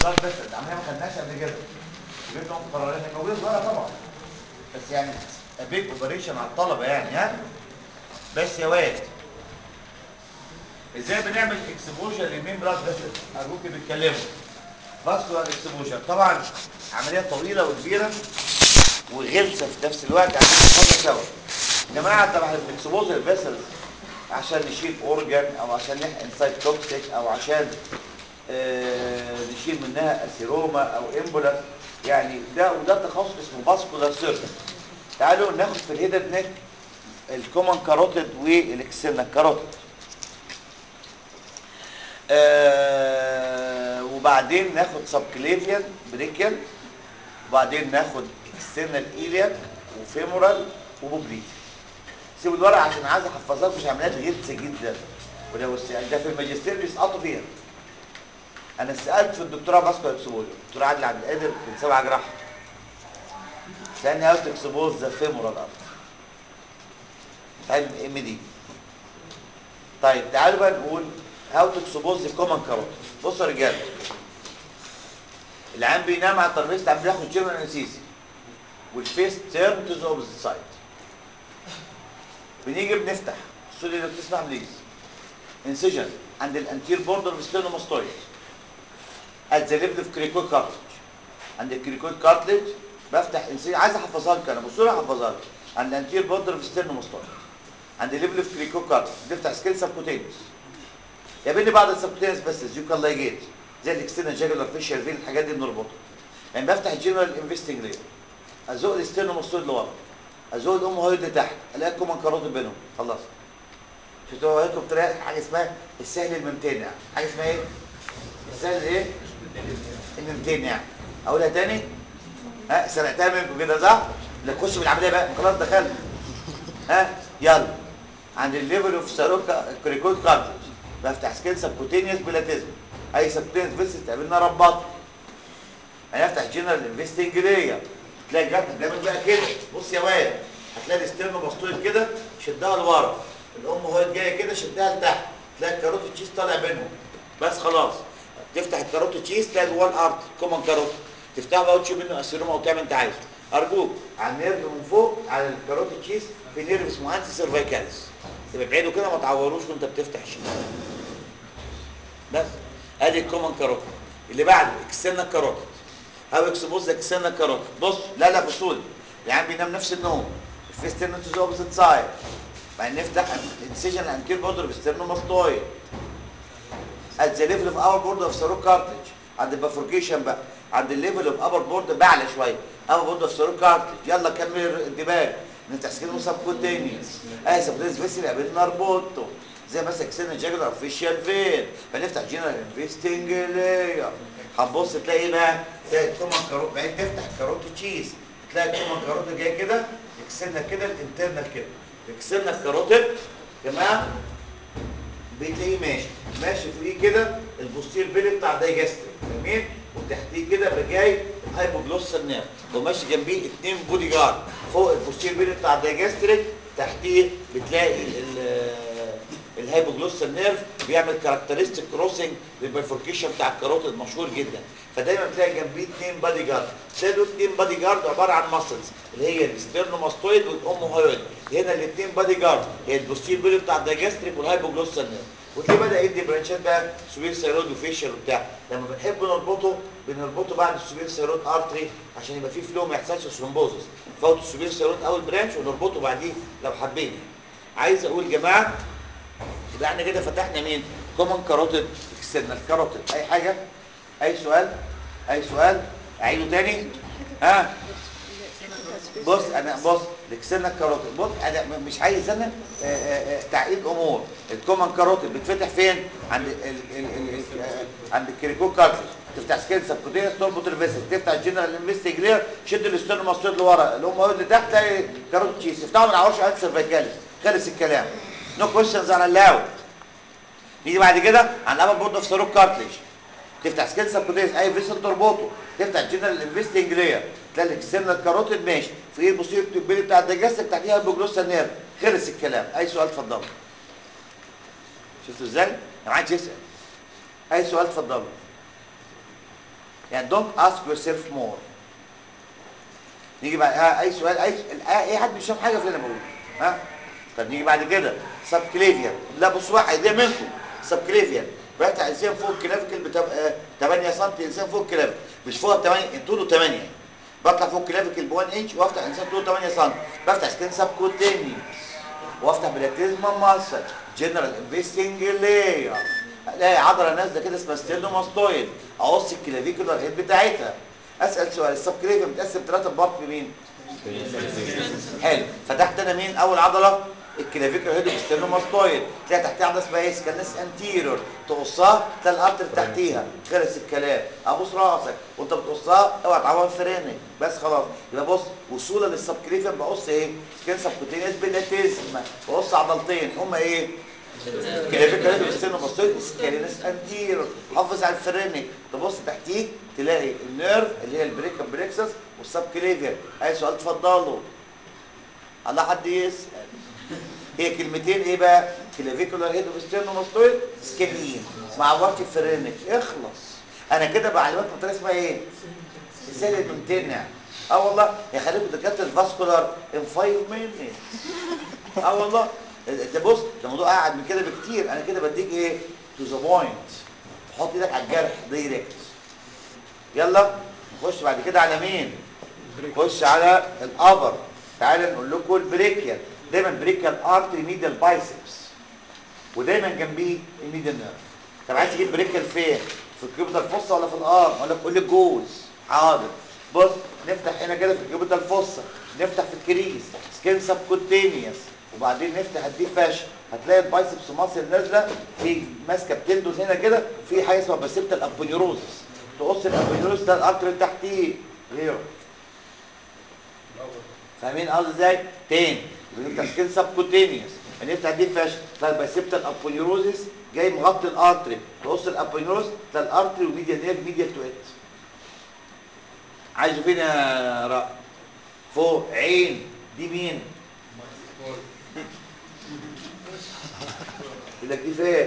بلاد فيسل عمليه ما خدناش قبل كده جبتهم قرارات هي موجوده صغيره طبعا بس يعني بيج اوبريشن على الطلبه يعني ها بس يا واد ازاي بنعمل اكسبوجر لمين بلاد فيسل ارجوك بتكلموا فاسكولار اكسبوجر طبعا عمليه طويله وكبيره وغلسه في نفس الوقت عشان نحطها سوا يا جماعه طبعا الاكسبوجر فيسل عشان نشيل اورجان او عشان نحقن سايت توكسيك او عشان آه نشيل منها اسيروما او امبولا يعني ده وده تخصص اسمه فاسكولار سيرجن تعالوا ناخد في الهيدر نيك الكومن كاروتيد والاكسنا كاروتيد آه وبعدين ناخد سبكليفيان بريكيال وبعدين ناخد اكسترنال ايلياك وفيمورال وبوبليك سيبوا الورق عشان عايز احفظها لكم عمليات غلسه جدا ولو السؤال ده في الماجستير بيسقطوا فيها انا سالت في الدكتوراه فاسكولار اكسبوجر الدكتور عادل عبد القادر من سبع جراحه سالني هاو تو اكسبوز ذا فيمورال ارت علم ام دي طيب تعالوا بقى نقول هاو تو اكسبوز ذا كومن كاروت بصوا يا رجاله العيان بينام على الترابيزه عم بياخد جيرمان انسيسي والفيس تيرن تو ذا اوبوزيت سايد بنيجي بنفتح الصوره اللي بتسمع بليز انسجن عند الانتير بوردر ستيرنوماستويد at the level of cricoid cartilage عند الكريكويد كارتلج بفتح انسجن عايز احفظها لك انا بصوا لي احفظها لك عند الانتير بوردر ستيرنوماستويد عند الليفل اوف كريكويد كارتلج بنفتح سكيل سبكوتينيوس يقابلني بعض السبكوتينيوس بس زيوكال لايجيت زي الاكسترنال جاجولار فيشر فين الحاجات دي بنربطها يعني بفتح الجنرال انفستنج ليه ازوق الستيرنوماستويد لورا ازوق الام هويد لتحت الاقي كومن كاروتيد بينهم خلاص شفتوا هيكم بطريقه حاجه اسمها السهل الممتنع حاجه اسمها ايه السهل ايه الممتنع يعني اقولها تاني ها سرقتها منكم كده صح لا تخش بالعمليه بقى خلاص دخلت ها يلا عند الليفل اوف ساروكا كريكوت كارتج بفتح سكين سبكوتينيوس بلاتيزم اي سبكوتينيوس فيسس تقابلنا رباط هنفتح جنرال انفستنج ليا تلاقي جات قدامك بقى كده بص يا واد هتلاقي الاسترنو مسطول كده شدها لورا الام وهي جايه كده شدها لتحت تلاقي الكاروت تشيز طالع بينهم بس خلاص تفتح الكاروت تشيز تلاقي جواه الارض كومن كاروت تفتحه بقى وتشوف منه اسيروما وتعمل انت عايزه ارجوك على النيرف من فوق على الكاروت تشيز في نيرف اسمه انسي سيرفيكاليس تبقى بعيده كده ما تعوروش وانت بتفتح الشمال بس ادي الكومن كاروت اللي بعده اكسترنال كاروت هاو اكسبوز اكسترنال كاروت بص لا لا بصوا لي العيان بينام نفس النوم الفيسترنال تو اوبوزيت سايد بعدين نفتح انسيجن انتير بوردر بالسترنوماستويد at the level of our border of cerebral cartilage عند البافوركيشن بقى عند الليفل اوف ابر بورد بعلى شويه ابر بورد اوف cerebral cartilage يلا كمل الدماغ نفتح سكين سبكوتينيوس اه سبكوتينيوس بس اللي قابلنا نربطه زي مثلا كسرنا جاجلر فيشيال فين فنفتح جنرال انفستنج لاير هتبص تلاقي ايه بقى تلاقي الكومن كاروت بعدين تفتح الكاروت تشيز تلاقي الكومن كاروت جاي كده اكسرنا كده الانترنال كده اكسرنا الكاروتيد يا جماعه بتلاقيه ماشي ماشي فوقيه كده البوستير بيلي بتاع دايجستريك جميل وتحتيه كده بجاي الهايبوجلوسال نيرف وماشي جنبيه اتنين بودي جارد فوق البوستير بيلي بتاع دايجستريك تحتيه بتلاقي الهايبوجلوسال نيرف بيعمل كاركترستيك كروسنج للبيفوركيشن بتاع الكاروتيد مشهور جدا فدايما بتلاقي جنبيه اتنين بادي جارد دول اتنين بادي جارد عباره عن ماسلز اللي هي الستيرنوماستويد والاوموهايويد هنا الاثنين بادي جارد هي البوستير بيلي بتاع الدايجستريك والهايبوجلوسال نيرف وتلاقيه بدا يدي برانشات بقى سوبير سيرود وفيشل وبتاع لما بنحب نربطه بنربطه بعد السوبير سيرود ارتري عشان يبقى فيه فلو ما يحصلش ثرومبوزس فوت السوبير سيرود اول برانش ونربطه بعديه لو حبينا عايز اقول يا جماعه يبقى احنا كده فتحنا مين كومن كاروتيد اكسترنال كاروتيد اي حاجه اي سؤال اي سؤال اعيده تاني ها بص انا بص الاكسترنال كاروتيد بص انا مش عايز انا آه، آه، آه، تعقيد امور الكومن كاروتيد بتفتح فين عند ال ال ال ال عند الكريكو كارتلج تفتح سكين سبكوتينس تربط الفيسل تفتح الجنرال انفستيجلير شد الاسترنوماستويد لورا اللي هم اللي تحت تلاقي كاروتيد تشيس افتحوا ما نعرفش عن سيرفيكاليس خلص الكلام نو كويشنز على اللاود نيجي بعد كده عن الابر بورد اوف سيروك كارتلج تفتح سكين سبكوتينس اي فيسل تربطه تفتح الجنرال انفستنج لير تلاقي الاكسترنال كاروتيد ماشي في ايه البوستيريور تيوبيلي بتاع الدجاستك تحتيها البوجلوسال نيرف خلص الكلام اي سؤال اتفضلوا شفتوا ازاي؟ ما عادش يسال اي سؤال اتفضلوا يعني don't ask yourself more نيجي بعد آه اي سؤال اي آه اي حد مش فاهم حاجه في اللي انا بقوله ها طب نيجي بعد كده سب كليفيان لا بص واحد ده منكم سب كليفيان بفتح انسان فوق الكلافيكل بتبقى 8 سم انسان فوق الكلافيكل مش فوق 8 طوله 8 بطلع فوق الكلافيكل ب 1 انش وافتح انسان طوله 8 سم بفتح سكين سب كوتينيوس وافتح بلاتيزما ماسل جنرال انفستنج لاير الاقي عضله نازله كده اسمها ستيرنوماستويد اقص الكلافيكولار هيد بتاعتها اسال سؤال السب كليفيان متقسم ثلاثه بارت بمين؟ حلو فتحت انا مين اول عضله الكلافيكولار هيد ستيرنوماستويد تلاقي تحتها عضله اسمها ايه سكانس انتيرور تقصها تلاقي الارتر تحتيها خلص الكلام ابوس راسك وانت بتقصها اوعى تعور فرانك بس خلاص يبقى بص وصولا للسبكليفيان بقص ايه سكان سبكوتينيس بلاتيزم بقص عضلتين هما ايه كلافيكولار هيد ستيرنوماستويد سكانس انتيرور حافظ على الفرانك تبص تحتيك تلاقي النيرف اللي هي البريكا بريكسس والسبكليفيان اي سؤال تفضلوا على حد يسال هي كلمتين ايه بقى كلافيكولار هيد وستيرنوماستويد سكالين مع وقت فرينك اخلص انا كده بعلمك بطريقه اسمها ايه ازاي الممتنع اه والله يا خليكم دكاتره الفاسكولار ان 5 مينيتس اه والله ده بص ده موضوع قاعد من كده بكتير انا كده بديك ايه تو ذا بوينت تحط ايدك على الجرح دايركت يلا نخش بعد كده على مين نخش على الابر تعالى نقول لكم البريكيال دايما بريكيال ارتري ميديال بايسبس ودايما جنبيه الميديال نيرف طب عايز تجيب بريكيال فين في الكبده الفصه ولا في الارم اقول لك قول لي الجوز حاضر بص نفتح هنا كده في الكبده الفصه نفتح في الكريس سكين سبكوتينيوس وبعدين نفتح الديب فاشن هتلاقي البايسبس ماسل نازله في ماسكه بتندوز هنا كده في حاجه اسمها باسيبتا الابونيروزس تقص الابونيروزس ده الارتري اللي تحتيه غيره فاهمين قصدي ازاي تاني بنفتح سكين سبكوتينيوس هنفتح دي فاشل تلاقي الباسيبتا الابونيروزس جاي مغطي الارتري تقص الابونيروز تلاقي الارتري وميديا نير ميديا تو ات عايزه فين يا رأ فوق عين دي مين يقول لك دي فين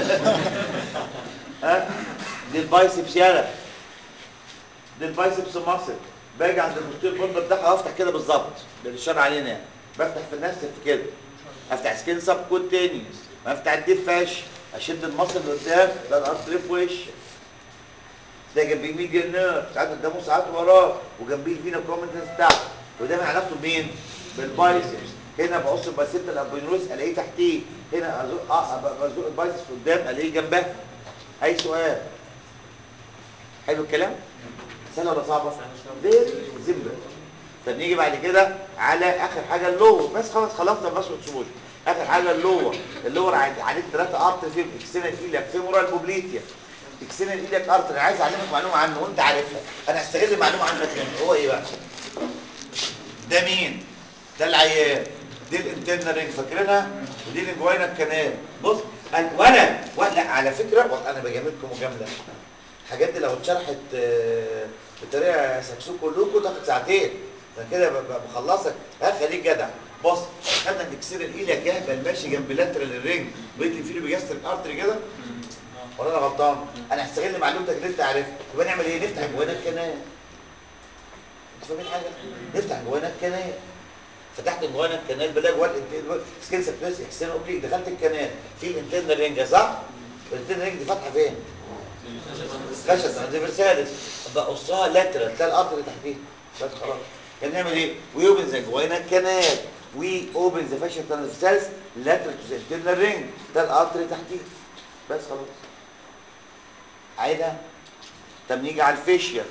ها دي البايسبس يالا دي البايسبس ماسل باجي عند المستير بوردر بتاعها افتح كده بالظبط بالاشاره علينا يعني بفتح في النفس في كده افتح سكين سب كونتينيوس افتح الديب فاش اشد المصل اللي قدام ده الارتري في وش تلاقي جنبيه ميديا نيرف ساعات قدامه ساعات وراه وجنبيه الفينا كومنتنس بتاعته وده من علاقته بمين؟ بالبايسبس هنا بقص البايسبت الابونيروس الاقيه تحتيه هنا ازق اه بزق البايسبس قدام الاقيه جنبها اي سؤال حلو الكلام؟ سهله ولا صعبه؟ فيري سيمبل طب نيجي بعد كده على اخر حاجه اللور بس خلاص خلصنا بس ما تسيبوش اخر حاجه اللور اللور عليه ثلاثه ارتر فيهم اكسينال ايلياك فيمورال بوبليتيا اكسينال ايلياك ارتر عايز اعلمك معلومه عنه وانت عارفها انا هستغل المعلومه عنك يعني هو ايه بقى ده مين ده العيان دي الانترنال رينج فاكرينها ودي الانجوينا الكنال بص أنا- وانا ولا على فكره والله انا بجاملكم مجامله الحاجات دي لو اتشرحت آه، بطريقه سكسوك كلكم تاخد ساعتين انا كده ب- ب- بخلصك ها خليك جدع بص خدنا الاكسير الايلياك يهبل ماشي جنب لاترال الرينج بيدي فيه بيجستر الارتري كده ولا انا غلطان انا هستغل معلومتك اللي انت عارفها يبقى نعمل ايه نفتح جوانا الكنال انتوا فاهمين حاجه نفتح جوانا الكنال فتحت جوانا الكنال بلاقي جوه سكين سبليس اكسترنال اوبليك دخلت الكنال في الانترنال رينج صح الانترنال رينج دي فاتحه فين فشل ترانسفيرساليس بقصها لاترال تلاقي الارض اللي تحتيها بس خلاص كان نعمل ايه وي اوبن ذا جوانا الكنال وي اوبن ذا فاشل ترانسفيرساليس لاترال تو ذا انترنال رينج تلاقي الارض اللي تحتيها بس خلاص عيدها طب نيجي على الفيشيال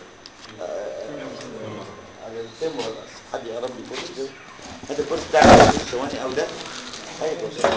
على الفيمورال حد يقرب لي الكرسي كده هات الكرسي بتاعك ثواني او ده ايوه كرسي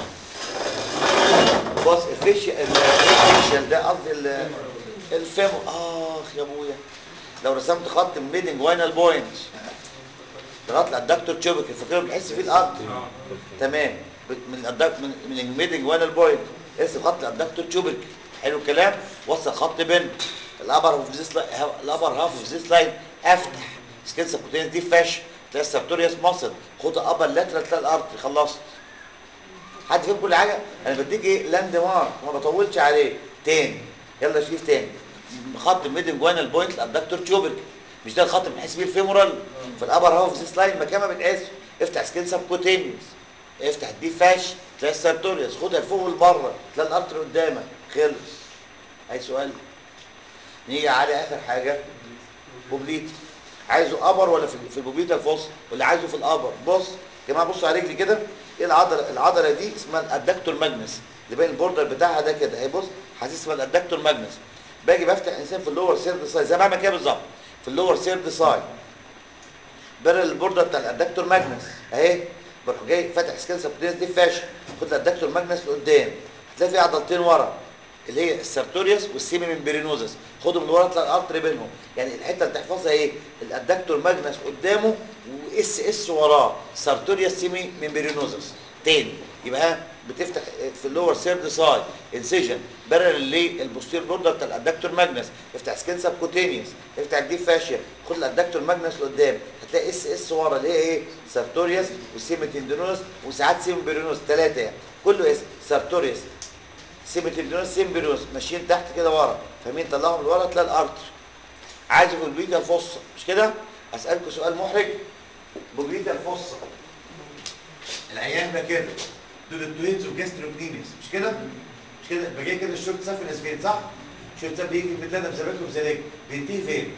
بص الفيشيال الفيشيال ده قصدي ال- الفيمو اخ يا ابويا لو رسمت خط من ميدنج واينال بوينت لغايه للدكتور تشوبك فاكره بتحس فيه الارض تمام بت- من الأدك من من الميدنج واينال بوينت ارسم خط للدكتور تشوبك حلو الكلام وصل خط بين الابر اوف ذيس الابر هاف اوف ذيس لاين افتح سكين سبكوتينس دي فاش تلاقي السبتوريوس ماسل خد ابر لاترال تلاقي الارض خلصت حد فاهم كل حاجه انا بديك ايه لاند مارك ما بطولش عليه تاني يلا شريف تاني خط ميدن جوانال بوينت الابدكتور تيوبرك مش ده الخط اللي بنحس بيه الفيمورال في الابر هاف ذيس لاين مكان ما بنقاسه افتح سكين سبكوتينيوس افتح دي فاش تلاقي السارتوريوس خدها لفوق ولبره تلاقي الارتر قدامك خلص اي سؤال نيجي على اخر حاجه بوبليتي عايزه ابر ولا في في البوبليتا الفص ولا عايزه في الابر بص يا جماعه بصوا على رجلي كده ايه العضله العضله دي اسمها الادكتور ماجنس اللي باين البوردر بتاعها ده كده اهي بص حاسس اسمها الادكتور ماجنس باجي بفتح انسان في اللور سيرد سايد زي ما بعمل كده بالظبط في اللور سيرد سايد بره البوردر بتاع الادكتور ماجنس اهي بروح جاي فاتح سكيل سبتينس دي فاشل خد الادكتور ماجنس لقدام هتلاقي في عضلتين ورا اللي هي السارتوريوس والسيمي ممبرينوزس خدهم من ورا تلاقي الارتر بينهم يعني الحته اللي تحفظها ايه الادكتور ماجنس قدامه واس اس وراه سارتوريوس سيمي ممبرينوزس تاني يبقى ها بتفتح في اللور سيرد سايد انسيجن بارل للبوستير بوردر بتاع الادكتور ماجنس افتح سكين سبكوتينيوس افتح الديب فاشيا خد الادكتور ماجنس لقدام هتلاقي اس اس ورا اللي هي ايه سارتوريوس والسيمي تندينوس وساعات سيمي ممبرينوز ثلاثه يعني كله اس سارتوريوس سيمترينوس سيمبرينوس ماشيين تحت كده ورا فاهمين طلعهم لورا تلاقي الارتر عايز بوبليتا الفصه مش كده اسالكم سؤال محرج بوبليتا الفصه العيان ده كده دول التوينز وجاستروكنيميس مش كده مش كده يبقى جاي كده الشورت سافنس فين صح الشورت ساف بيجي بتلاقي بزباكه بزلاك بينتهي فين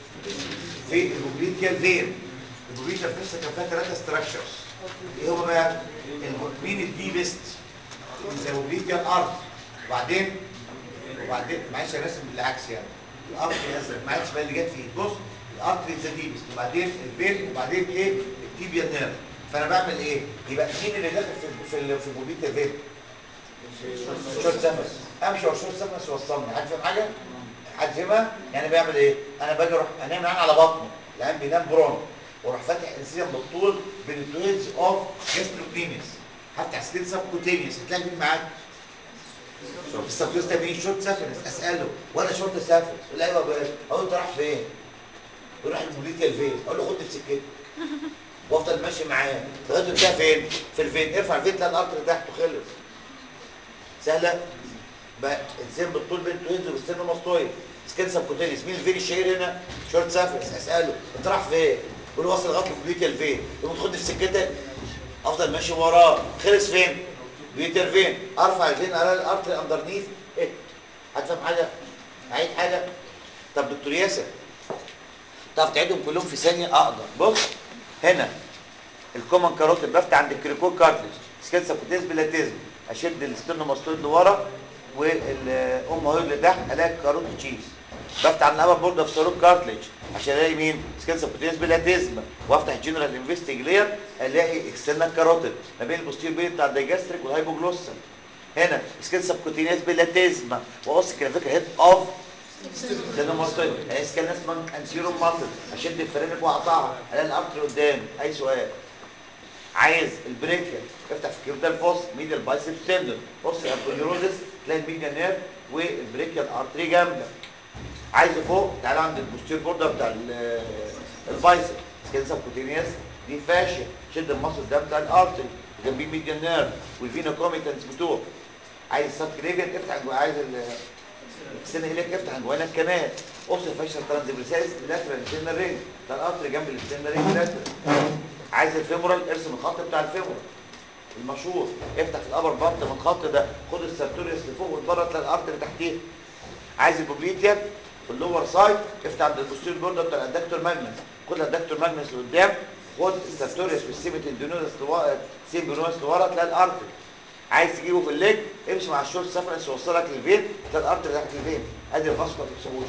في البوبليتيال فين البوبليتا الفصه كان فيها ثلاثه ستراكشرز ايه هما بقى مين الديبست البوبليتيال ارت وبعدين وبعدين معلش انا راسم بالعكس يعني الارت ازرق معلش بقى اللي جت فيه بص الارت ديبست وبعدين الفين وبعدين ايه التيبيا نيرف فانا بعمل ايه يبقى مين اللي داخل في في في بوبليتيال فين شورت سمس امشي ورا شورت سمس يوصلني حد فاهم حاجه حد فاهمها يعني بعمل ايه انا باجي اروح انام العين على بطنه العين بينام برون واروح فاتح انسيان بالطول بين التوينز اوف جاستروكلينيس هفتح سكين سبكوتينيوس هتلاقي مين معاك السبكوتينيوس ده مين شورت سافنس اساله وانا شورت سافنس يقول لي ايوه بقى اقول له انت رايح فين يروح البوليتيال فين اقول له خد في سكتك وافضل ماشي معاه لغايه تنتهي فين في الفين ارفع الفين تلاقي الارض تحته خلص سهله بقى الزين بالطول بين التوينز والسن مستوي سكين سبكوتينيوس مين الفين الشهير هنا شورت سافنس اساله انت رايح فين يقول له واصل لغايه البوليتيال فين يقوم خد في سكتك افضل ماشي وراه خلص فين بيتر فين ارفع الفين على الارتري اندرنيث ايه هتفهم حاجه عيد حاجه طب دكتور ياسر تعرف تعيدهم كلهم في ثانيه اقدر بص هنا الكومن كاروتيد بفتح عند الكريكو كارتلج سكيل سبوتيز بلاتيزم اشد الستيرنوماستويد لورا والام هويد لتحت الاقي كاروتيد تشيز بفتح عند الابر بورد اوف سيروك كارتلج عشان الاقي مين سكيل سبوتيز بلاتيزم وافتح جنرال انفستيجلير الاقي اكسترنال كاروتيد ما بين البوستير بين بتاع الدايجاستريك والهايبوجلوسال هنا سكيل سبكوتينيز بلاتيزم واقص كده فكره هيد اوف ستيرنوماستويد الاقي سكيل اسمها انسيرو ماسل اشد الفرينك واقطعها الاقي الارتر قدامي اي سؤال عايز البريكيال افتح في الكيردال فوس ميديال بايسبس تندون بص الابونيوروزس تلاقي الميديا نيرف والبريكيال ارتري جنبك عايزه فوق تعالى عند البوستير بوردر بتاع البايسب سكين سبكوتينيوس دي فاشيا شد المصل ده بتاع الارتري جنبيه ميديا نيرف والفينا كوميتنس بتوعه عايز السب كليفيان افتح جوا عايز السنه اليك افتح جوانا كمان قص فاشل ترانزفيرساليس لاترال سينا رينج ده الارتري جنب السينا رينج لاترال عايز الفيمورال ارسم الخط بتاع الفيمورال المشهور افتح في الابر بارت من الخط ده خد السارتوريوس لفوق وبره تلاقي الارتري اللي تحتيه عايز البوبليتيان في اللور سايد افتح عند البوستير بوردر بتاع الادكتور ماجنس خد الادكتور ماجنس لقدام خد السارتوريوس والسيمت اندونوس لورا سيمبرونوس لورا تلاقي الارتري عايز تجيبه في الليج امشي مع الشورت سفرس يوصلك للفين تلاقي الارتري تحت الفين ادي الفاسكولار اكسبوجن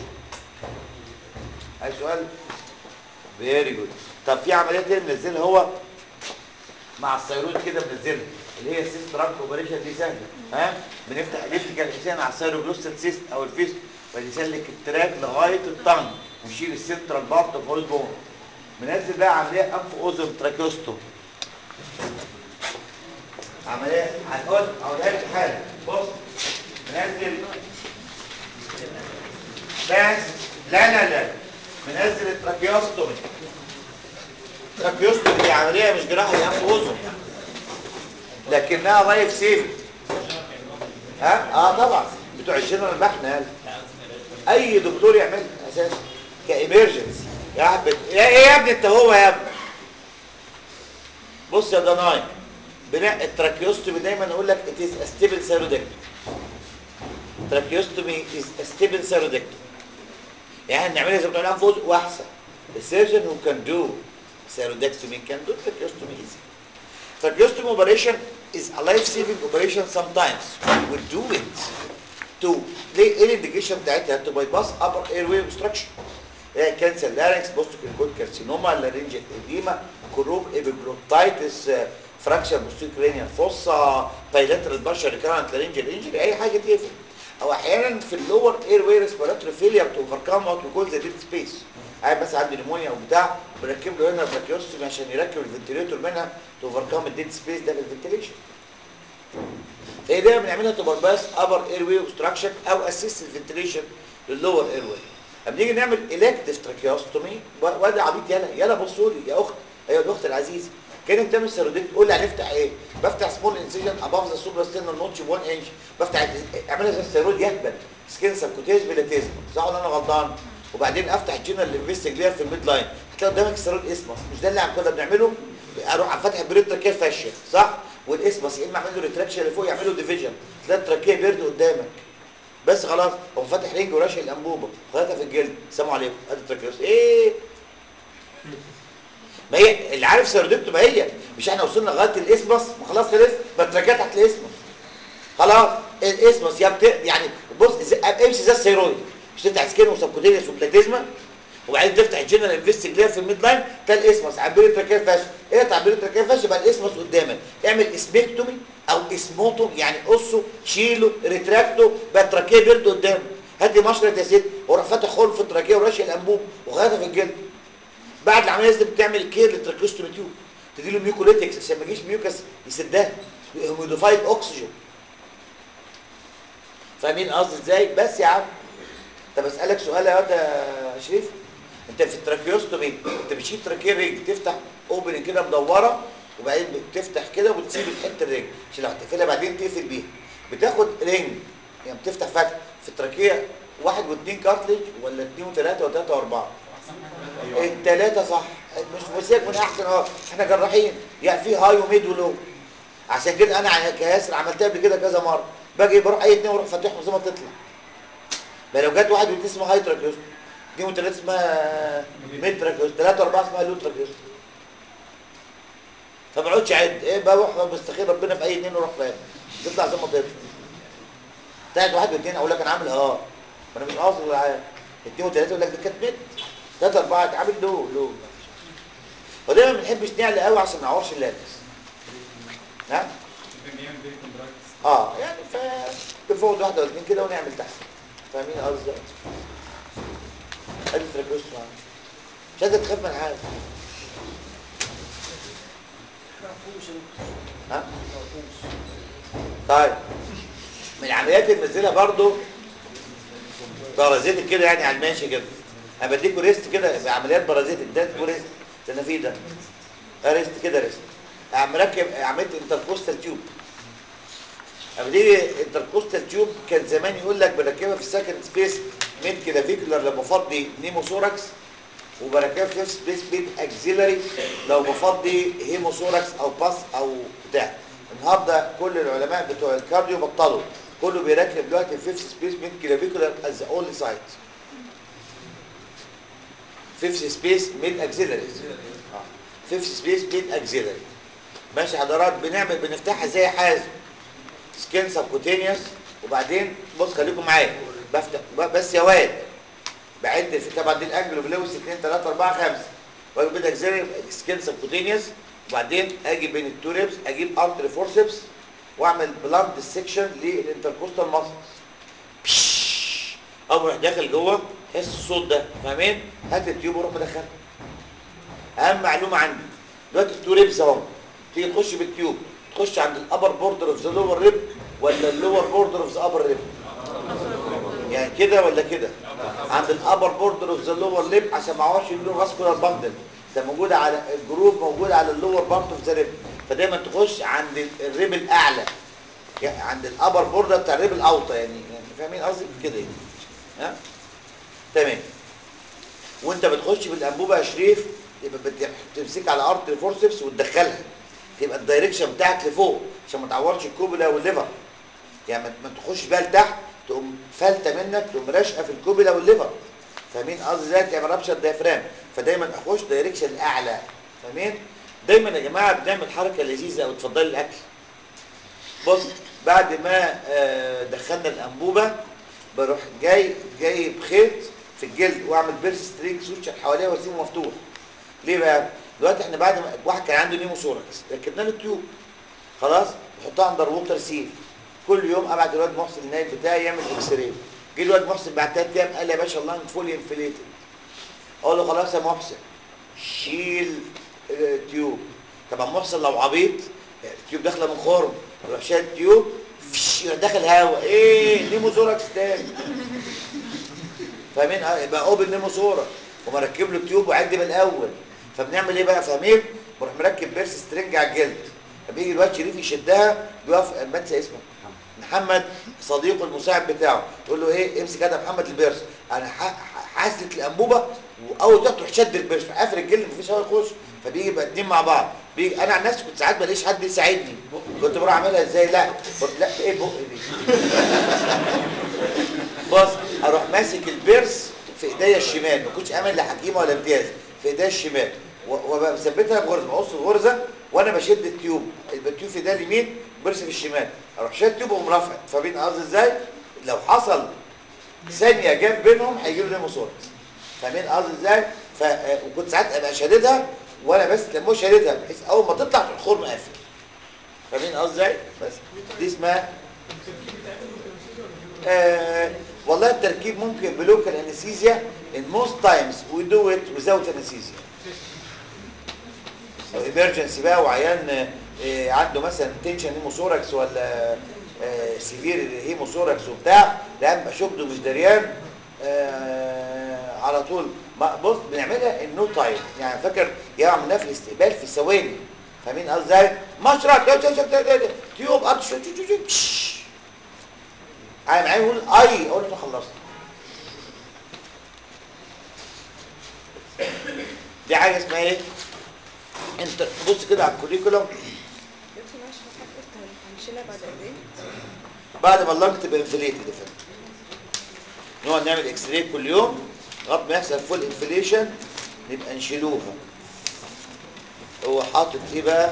عايز سؤال فيري جود طب في عمليه تانية منزلها هو مع السيرويد كده منزلها اللي هي السيست رانك اوبريشن دي سهله ها بنفتح الكتريكال انسان على السيروجلوستال سيست او الفيست ويسلك التراك لغايه الطنج ونشيل السنترال بارت اوف هول بون منزل بقى عمليه انف اذن تراكيوستوم عمليه هنقول اقولها لك حاجه بص منزل بس لا لا لا منزل التراكيوستومي التراكيوستومي دي عمليه مش جراحه دي انف اذن لكنها لايف سيف ها اه طبعا بتوع الجنرال بحنا يلا اي دكتور يعملها اساسا كايمرجنسي يا واحد بت... يا ايه يا ابني انت هو يا ابني بص يا دناي بناء التراكيوستومي دايما اقول لك it is a stable thyroidectomy tracheostomy is a stable thyroidectomy يعني نعملها زي ما بنقول فوز واحسن the surgeon who can do thyroidectomy can do tracheostomy easy tracheostomy operation is a life-saving operation sometimes we do it to ليه ايه الانديكيشن بتاعتها to bypass upper airway obstruction كانسر لارنكس بوست كريكوت كارسينوما لارنجيت اديما كروب ابيجلوتايتس فراكشر بوستيك كرينيال فوسا بايلاترال بارشا ريكارنت لارنجيال انجري اي حاجه تقفل او احيانا في اللور اير واي ريسبيراتوري فيلير تو اوفركم وات وي كول ذا ديد سبيس قاعد بس عنده نيمونيا او بتاع بنركب له هنا براكيوستومي عشان يركب الفنتليتور منها تو اوفركم الديد سبيس ده بالفنتليشن فهي دايما بنعملها تو باس ابر اير واي اوبستراكشن او اسيست الفنتليشن للور اير واي اما نيجي نعمل الكتيف تراكيوستومي واد عبيط يلا يلا بصوا لي يا اخت ايوه الاخت العزيزه كانت بتعمل سيروديت تقول لي هنفتح ايه بفتح سمول انسيجن اباف ذا سوبر ستينر نوتش ب 1 انش بفتح اعملها زي السيرود يهبل سكين سبكوتيز بلاتيزم صح ولا انا غلطان وبعدين افتح الجنرال انفستيجلير في الميد لاين هتلاقي قدامك السيرود اسمس مش ده اللي عم كنا بنعمله اروح فاتح بريد تراكيه فاشيه صح والاسمس يا اما اعمل له ريتراكشن اللي فوق يعمل له ديفيجن تلاقي التراكيه بيرد قدامك بس خلاص هو فاتح رينج وراشق الانبوبه خدتها في الجلد السلام عليكم ادي التراكيوس ايه ما هي اللي عارف سيرودكتو ما هي مش احنا وصلنا لغايه الاسمس ما خلاص خلص ما التراكيه تحت الاسمس خلاص الاسمس يا بت... يعني بص امشي زي السيرويد مش تفتح سكين وسبكوتينيوس وبلاتيزما وبعدين تفتح الجنرال انفستيجلير في الميد لاين تلاقي الاسمس عبير التراكيه فاش ايه تعبير التراكيه فاش يبقى الاسمس قدامك اعمل اسمكتومي او اسموتوم يعني قصه شيله ريتراكته بقى التراكيه بيرد قدامك هات لي مشرط يا ست وروح فاتح خرم في التراكيه وراشق الانبوب وغايتها في الجلد بعد العمليه لازم بتعمل كير للتراكيوستومي تيوب تديله ميوكوليتكس عشان ما يجيش ميوكس يسدها هيوميديفايد اوكسجين فاهمين قصدي ازاي بس يا عم طب اسالك سؤال يا واد يا شريف انت في التراكيوستومي انت بتشيل تراكيه رجل تفتح اوبن كده مدوره وبعدين بتفتح كده وبتسيب الحته الرجل عشان لو هتقفلها بعدين تقفل بيها بتاخد رينج يعني بتفتح فتح في التراكيه واحد واثنين كارتليج ولا اثنين وثلاثه وثلاثه واربعه الثلاثه صح مش مسيك من احسن اه احنا جراحين يعني في هاي وميد ولو عشان كده انا كياسر عملتها قبل كده كذا مره باجي بروح اي اثنين واروح فاتحهم زي ما تطلع ما لو جت واحد واثنين اسمها هاي تراكيوست اثنين وثلاثه اسمها ميد تراكيوست ثلاثه واربعه اسمها لو تراكيوست فما بقعدش اعد ايه بروح بستخير ربنا في اي اثنين واروح فاهم تطلع زي ما تطلع بتاعت واحد واثنين اقول لك انا عامل اه ما انا مش قاصد ولا حاجه اثنين وثلاثه يقول لك ده كانت ميد ثلاثه اربعه عامل لو لو ودايما ما بنحبش نعلى قوي عشان ما نعورش اللابس نعم اه يعني ف بنفوت واحده ولا اثنين كده ونعمل تحت فاهمين قصدي ازاي ادي تراكوست مش قادر تخاف من حاجه ها طيب من العمليات اللي بنزلها برضو بارازيتك كده يعني على الماشي كده انا بديكوا ريست كده بعمليات بارازيتك ده اسمه ريست اللي فيه ده ريست كده ريست عم مركب عمليه انتركوستال تيوب اما دي انتركوستال تيوب كان زمان يقول لك بركبها في السكند سبيس ميد كلافيكولار لما بفضي نيموثوركس وبركبها في سبيس ميد اكزيلري لو بفضي هيموثوركس او باس او بتاع النهارده كل العلماء بتوع الكارديو بطلوا كله بيركب دلوقتي فيفث سبيس ميد كلافيكولار از اونلي سايت فيفث سبيس ميد اكزيلري فيفث سبيس ميد اكزيلري ماشي حضرات بنعمل بنفتحها زي حازم سكين سبكوتينيوس وبعدين بص خليكم معايا بفتح بس يا واد بعد في طبعا دي الانجل بلوس 2 3 4 5 واجي بدك زي سكين سبكوتينيوس وبعدين اجي بين التوريبس اجيب ارتري فورسبس واعمل بلاند ديسكشن للانتركوستال ماسلز او اروح داخل جوه تحس الصوت ده فاهمين هات التيوب وروح مدخلها اهم معلومه عندي دلوقتي التوريبس اهو تيجي تخش بالتيوب تخش عند الابر بوردر اوف ذا لور ريب ولا اللور بوردر اوف ذا ابر ريب يعني كده ولا كده عند الابر بوردر اوف ذا لور ريب عشان ما اعرفش اللور فاسكولار باندل ده موجود على الجروب موجود على اللور بارت اوف ذا ريب فدايما تخش عند الريب الاعلى يعني عند الابر بوردر بتاع الريب الاوطى يعني, يعني فاهمين قصدي كده يعني ها تمام وانت بتخش بالانبوبه يا شريف يبقى بت- بتمسك على ارض الفورسبس وتدخلها يبقى الدايركشن بتاعك لفوق عشان ما تعورش الكوبلا والليفر يعني ما- ما تخش بقى لتحت تقوم فلته منك تقوم راشقه في الكوبلا والليفر فاهمين قصدي ازاي تعمل رابشر دايفرام فدايما اخش دايركشن الاعلى فاهمين دايما يا جماعه بنعمل حركه لذيذه او تفضلي الاكل بص بعد ما آه، دخلنا الانبوبه بروح جاي جايب خيط في الجلد واعمل بيرس سترينج سوتشر حواليه واسيبه مفتوح ليه بقى دلوقتي احنا بعد ما واحد كان عنده نيموثوركس ركبنا له تيوب خلاص بحطها اندر ووتر سيل كل يوم ابعت الواد محسن النايب بتاعي يعمل اكس راي جه الواد محسن بعد ثلاث ايام قال لي يا باشا اللنج فولي انفليتد اقول له خلاص يا محسن شيل آه، تيوب طبعا محسن لو عبيط آه، التيوب داخله من خرم يروح شايل التيوب فش، يروح داخل هوا ايه نيموثوركس تاني فاهمين اه يبقى اوبن نيموثوركس ومركب له التيوب وعد من الاول فبنعمل ايه بقى فاهمين بروح مركب بيرس سترنج على الجلد فبيجي الواد شريف يشدها بيقف بنسى اسمه محمد صديقه المساعد بتاعه يقول له ايه امسك كده يا محمد البيرس انا ح- ح- حاسلك الانبوبه واول ما تروح شد البيرس فقافل الجلد مفيش هوا يخش فبيجي يبقى اتنين مع بعض بيجي انا عن نفسي كنت ساعات بلاقيش حد يساعدني كنت بروح اعملها ازاي لا بر- لا ايه البق دي بص اروح ماسك البيرس في ايديا الشمال ما كنتش امل لحكيمه ولا امتياز في ايديا الشمال و- وابقى مثبتها بغرزه بقص الغرزه وانا بشد التيوب يبقى التيوب في ايديا اليمين البيرس في الشمال اروح شاد التيوب واقوم رافع فاهمين قصدي ازاي لو حصل ثانيه جاب بينهم هيجي له نيموثوركس فاهمين قصدي ازاي ف... آه، وكنت ساعات ابقى شاددها وانا بس لما شاددها بحيث اول ما تطلع تروح الخرم قافل فاهمين قصدي ازاي بس دي اسمها آه والله التركيب ممكن بلوكال انستيزيا in most times we do it without anesthesia لو emergency بقى وعيان آه، آه، عنده مثلا تنشن هيموثوركس ولا آه، سيفير هيموثوركس وبتاع لا يبقى شده مش دريان آه، على طول ما- بص بنعملها in no time يعني فاكر يا عملناها في الاستقبال في ثواني فاهمين قصدي ازاي؟ مشرط تيوب قطش انا معايا يقول اي اقول له خلصت دي حاجه اسمها ايه انت بص كده على الكوريكولوم دكتور معلش حضرتك قلت هن- هنشيلها بعد قد ايه؟ بعد ما اللنج تبقى انفليتد يا فندم نقعد نعمل اكس راي كل يوم لغايه ما يحصل فول انفليشن نبقى نشيلوها هو حاطط ايه بقى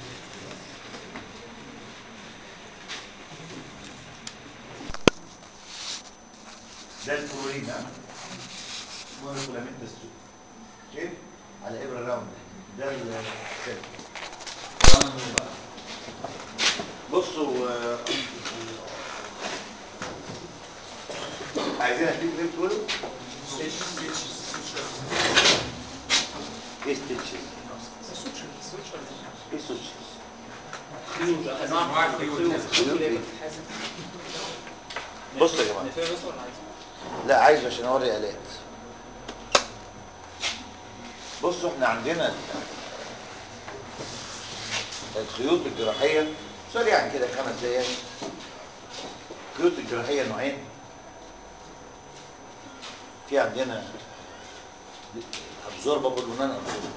ده الكلورين ها مونوكلاميد السوق اوكي على ابره راوند ده ال بصوا آه، عايزين اديك ليه تقولوا ايه ستيتشز ايه سوتشز بصوا يا جماعه لا عايزه عشان اوري الات بصوا احنا عندنا الخيوط الجراحيه سوري يعني كده خمس دقايق الخيوط الجراحيه نوعين في عندنا ابزوربابل ونان ابزوربابل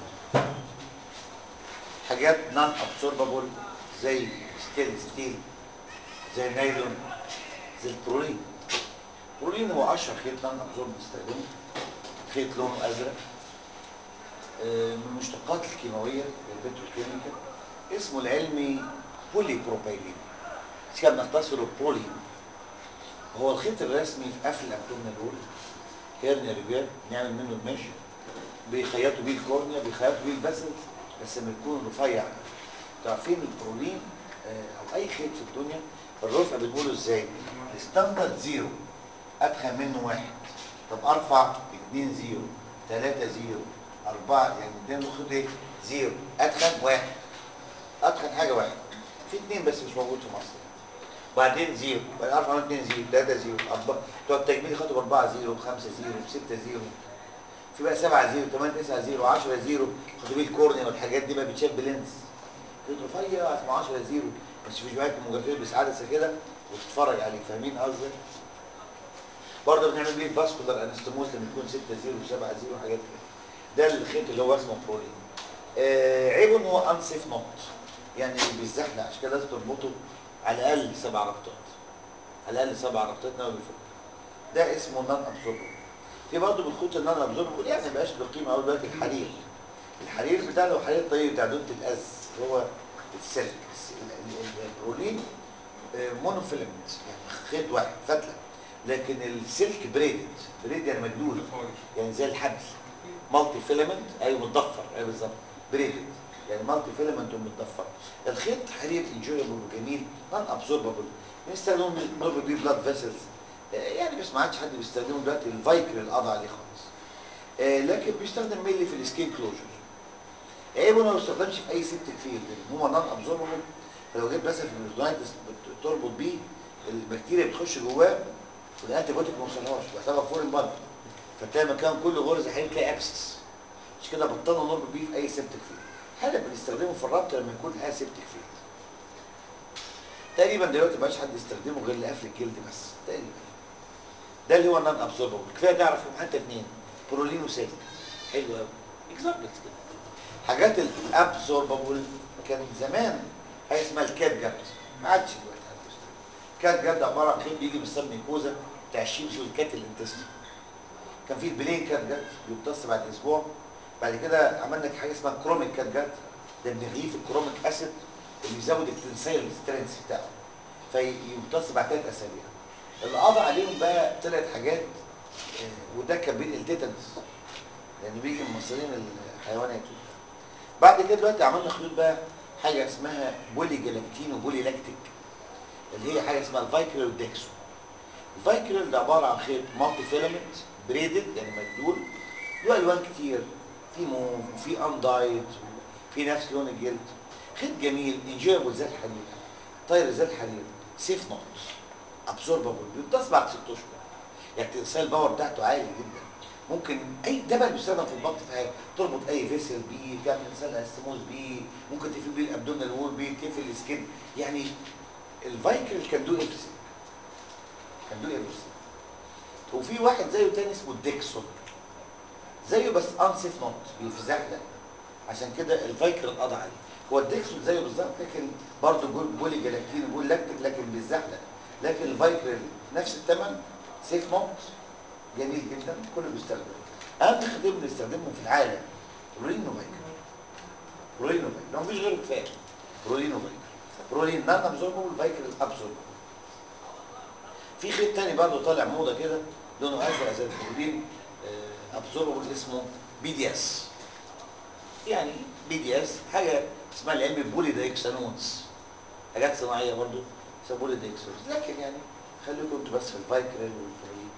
حاجات نان ابزوربابل زي ستيل ستيل زي النايلون زي البرولين البرولين هو اشهر خيط نان ابزورب بنستخدمه خيط لونه ازرق آه، من المشتقات الكيماويه البتروكيميكال اسمه العلمي بولي بروبيلين بس كده بنختصره بولي هو الخيط الرسمي في قفل الابدومينال وول هيرنيا ريبير نعمل منه المش بيخيطوا بيه الكورنيا بيخيطوا بيه البسل بس لما يكون رفيع تعرفين البرولين آه، او اي خيط في الدنيا الرفع بنقوله ازاي الستاندرد زيرو اتخن منه واحد طب ارفع اتنين زيرو تلاتة زيرو اربعة يعني ده المفروض ايه زيرو اتخن واحد اتخن حاجة واحد في اتنين بس مش موجود في مصر بعدين زيرو بعدين ارفع من اتنين زيرو تلاتة زيرو اربعة بتوع التجميل يخطوا باربعة زيرو بخمسة زيرو بستة زيرو في بقى سبعة زيرو تمانية تسعة زيرو عشرة زيرو خدوا الكورنيا والحاجات دي بقى بتشاب بلينس خيط رفيع اسمه 10 زيرو بس في جوات مجففه بس عدسه كده وتتفرج عليه فاهمين قصدي برضه بنعمل بيه فاسكولار انستموز لما يكون 6 0 7 0 حاجات كده ده الخيط اللي هو اسمه برولين آه عيبه ان هو انسيف نوت يعني بيزحلق عشان كده لازم تربطه على الاقل سبع ربطات على الاقل سبع ربطات ناوي بيفك ده اسمه نون ابزوربل في برضه من الخيوط النون ابزوربل يعني ما بقاش له قيمه قوي دلوقتي الحرير الحرير بتاع لو حرير طيب بتاع دوله الاز اللي هو السلك الس- ال- ال- البرولين مونوفيلمنت يعني خيط واحد فتله لكن السلك بريدد بريد يعني مجدول يعني زي الحبل مالتي فيلمنت ايوه متضفر ايوه بالظبط بريدد يعني مالتي فيلمنت ومتضفر الخيط حرير انجويبل وجميل نون ابزوربابل بنستخدمه نضرب بيه بلاد فيسلز يعني بس ما عادش حد بيستخدمه دلوقتي الفايكر اللي قضى عليه خالص آه، لكن بيستخدم ميلي في السكين كلوجر عيبه انه ما بيستخدمش في اي سيبتك فيلد لان هو نون ابزوربابل فلو جيت مثلا في البريتونايتس تربط بيه البكتيريا بتخش جواه والانتي بيوتيك ما وصلهاش بحسبها فورين بادي فتلاقي المكان كله غرز حقيقي تلاقي ابسس مش كده بطلنا نربط بيه في اي سيبتك فيلد حالا بنستخدمه في الربط لما يكون الحاجه سيبتك فيلد تقريبا دلوقتي ما بقاش حد يستخدمه غير لقفل الجلد بس تقريبا ده اللي هو النون ابزوربابل كفايه تعرف حتى اثنين برولين وسيلك حلو قوي اكزامبلز كده حاجات الابزوربابل كان زمان حاجه اسمها الكات جات ما عادش دلوقتي حد بيستخدمها. كات جات ده عباره عن خيط بيجي من السم ميكوزا بتاع الشيل شو الكات الانتستين كان في البلين كات جات بيمتص بعد اسبوع بعد كده عملنا حاجه اسمها كروميك كات جات ده بنغليه في الكروميك اسيد اللي بيزود التنسيل سترينث بتاعه فيمتص بعد ثلاث اسابيع اللي قضى عليهم بقى ثلاث حاجات آه، وده كان بين التيتانس لان بيجي من مصارين الحيوانات بعد كده دلوقتي عملنا خيوط بقى حاجه اسمها بولي جلاكتين وبولي لاكتيك اللي هي حاجه اسمها الفايكريل والديكسو الفايكريل ده عباره عن خيط مالتي فيلامنت بريدد يعني مجدول له الوان كتير في موف وفي اندايد في نفس لون الجلد خيط جميل انجويبل زي الحرير طاير زي الحرير سيف نوت ابسوربابل بيمتص بعد ست اشهر يعني التنسيق الباور بتاعته عالي جدا ممكن اي دبل بيستخدم في البط في حاجه تربط اي فيسل بيه تعمل انسان استموز بيه ممكن تقفل بيه الابدومينال وول بيه تقفل السكين يعني الفايكل كان دو ايفرسين كان دو ايفرسين وفي واحد زيه تاني اسمه الديكسون زيه بس انسيف نوت بيفزحلق عشان كده الفايكر قضى عليه هو الديكسون زيه بالظبط لكن برضه جول بولي جلاكتين بول لاكتيك لكن بيزحلق لكن الفايكر نفس الثمن سيف نوت جميل جدا كله بيستخدمه اهم خدمه بنستخدمهم في العالم رولينو فايكر رولينو فايكر لو مفيش غيره كفايه رولينو فايكر رولين نان ابزوربل فايكر ابزوربل في خيط تاني برضه طالع موضه كده لونه ازرق زي البرولين ابزوربل اسمه بي دي اس يعني بي دي اس حاجه اسمها العلم بولي دايكسانونز حاجات صناعيه برضه اسمها بولي دايكسانونز لكن يعني خليكم انتوا بس في الفايكريل والبرولين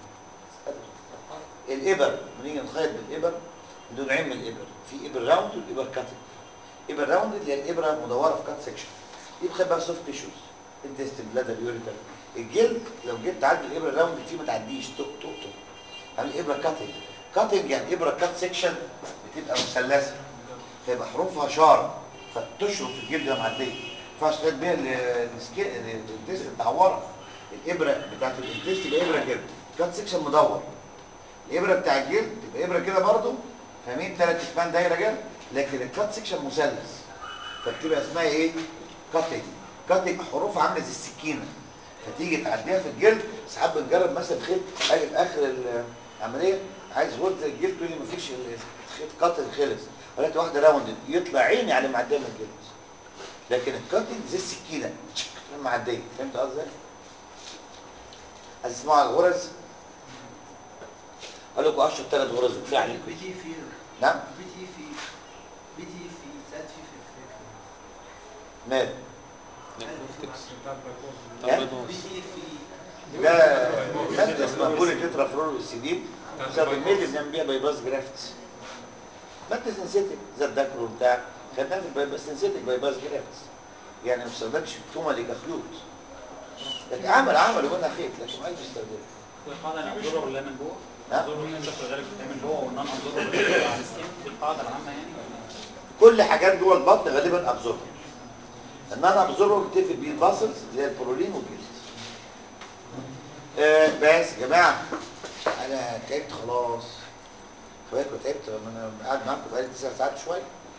الابر بنيجي نخيط بالابر دول نوعين من الابر في ابر راوند والابر كاتنج ابر راوند اللي هي الابره مدوره في كات سكشن دي بتخيط بقى سوفت تيشوز انتستين بلادر يوريتر الجلد لو جيت تعدي الابره الراوند فيه ما تعديش توك توك توك عامل ابره كاتنج كاتنج يعني ابره كات سكشن بتبقى مثلثه فيبقى حروفها شارب فتشرب في الجلد يا معديه ما ينفعش تخيط بيها السكين الانتست متعوره الابره بتاعت الانتست تبقى ابره كده كات سكشن مدور الابره بتاع الجلد تبقى ابره كده برضو فاهمين ثلاث اسمان دايره كده لكن الكات سكشن مثلث فبتبقى اسمها ايه كاتنج كاتنج حروفها عامله زي السكينه فتيجي تعديها في الجلد ساعات بنجرب مثلا خيط اجي في اخر العمليه عايز غرز زي الجلد تقول لي مفيش الخيط قاتل خلص ولقيت واحده راوند يطلع عيني على معديه من الجلد لكن الكاتنج زي السكينه معديه فهمت قصدي؟ عايز تسمعوا الغرز قال لكم اشرب ثلاث غرز وكفايه عليكم بي تي في نعم بي تي في بي تي في ذات في في مال بي تي في ده ماده اسمها بولي تترا فلور اكسيدين بسبب الميل بنعمل بيها بايباس جرافتس ماده سنسيتك زي الدكر وبتاع خدناها في البايباس سنسيتك بايباس جرافتس يعني ما بيستخدمش في التومه اللي كخيوط لكن عمل عمل وقلنا خيط لكن ما بيستخدمه القاعدة الأبزوربر اللي من جوه نعم. الأبزوربر اللي انت غالبا بتعمل جوه والنون أبزوربر اللي بتبقى على السكين دي القاعدة العامة يعني ولا كل حاجات جوه البطن غالبا ابزوربر ان انا ابزوربر بتقفل بيه الباسلز اللي هي البرولين والجلد آه بس يا جماعه انا تعبت خلاص خلي بالكوا تعبت لما انا قاعد معاكم بقالي تسع ساعات شويه